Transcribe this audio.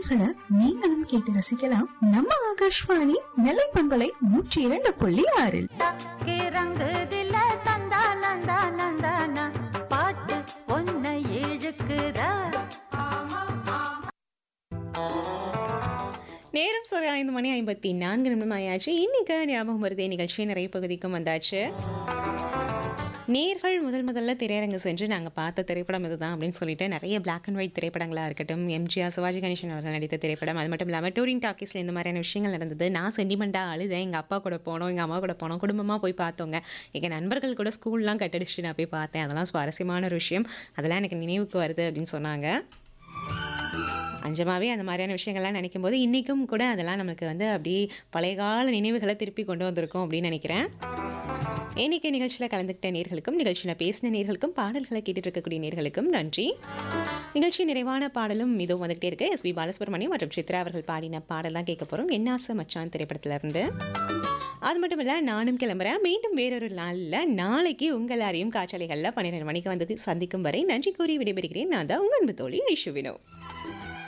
பாடல்களை நீங்களும் கேட்டு ரசிக்கலாம் நம்ம ஆகாஷ்வாணி நெல்லை பண்பலை நூற்றி இரண்டு புள்ளி ஆறில் தக்கே ரங்குதில தந்தா நந்தா நந்தானா பாட்டு பொன்னை இழுக்குதா நேரம் சரி ஐந்து மணி ஐம்பத்தி நான்கு நிமிடம் ஆயாச்சு இன்னைக்கு ஞாபகம் வருதே நிகழ்ச்சி நிறைய பகுதிக்கும் வந்தாச்சு நேர்கள் முதல் முதல்ல திரையரங்கு சென்று நாங்கள் பார்த்த திரைப்படம் இதுதான் அப்படின்னு சொல்லிட்டு நிறைய பிளாக் அண்ட் ஒயிட் திரைப்படங்களாக இருக்கட்டும் எம்ஜிஆர் சிவாஜி கணேசன் அவர்கள் நடித்த திரைப்படம் அது மட்டும் இல்லாமல் டூரிங் டாக்கீஸில் இந்த மாதிரியான விஷயங்கள் நடந்தது நான் சென்டிமெண்ட்டாக அழுதேன் எங்கள் அப்பா கூட போனோம் எங்கள் அம்மா கூட போனோம் குடும்பமாக போய் பார்த்தோங்க எங்கள் நண்பர்கள் கூட ஸ்கூல்லாம் கட்டடிச்சுட்டு நான் போய் பார்த்தேன் அதெல்லாம் சுவாரஸ்யமான ஒரு விஷயம் அதெல்லாம் எனக்கு நினைவுக்கு வருது அப்படின்னு சொன்னாங்க அஞ்சமாவே அந்த மாதிரியான விஷயங்கள்லாம் நினைக்கும் போது இன்றைக்கும் கூட அதெல்லாம் நமக்கு வந்து அப்படியே பழைய கால நினைவுகளை திருப்பி கொண்டு வந்திருக்கோம் அப்படின்னு நினைக்கிறேன் இன்னைக்கு நிகழ்ச்சியில் கலந்துக்கிட்ட நேர்களுக்கும் நிகழ்ச்சியில் பேசின நேர்களுக்கும் பாடல்களை கேட்டுட்டு இருக்கக்கூடிய நேர்களுக்கும் நன்றி நிகழ்ச்சி நிறைவான பாடலும் இதுவும் வந்துகிட்டே இருக்கு எஸ்பி பாலசுப்ரமணியம் மற்றும் சித்ரா அவர்கள் பாடின பாடல் தான் கேட்க போகிறோம் என்னாச மச்சான் திரைப்படத்துல இருந்து அது மட்டும் இல்லை நானும் கிளம்புறேன் மீண்டும் வேறொரு நாளில் நாளைக்கு உங்கள் எல்லாரையும் காற்றாலைகளில் பன்னிரெண்டு மணிக்கு வந்து சந்திக்கும் வரை நன்றி கூறி விடைபெறுகிறேன் நான் தான் உங்கள் அன்பு தோழி ஐஷுவினோ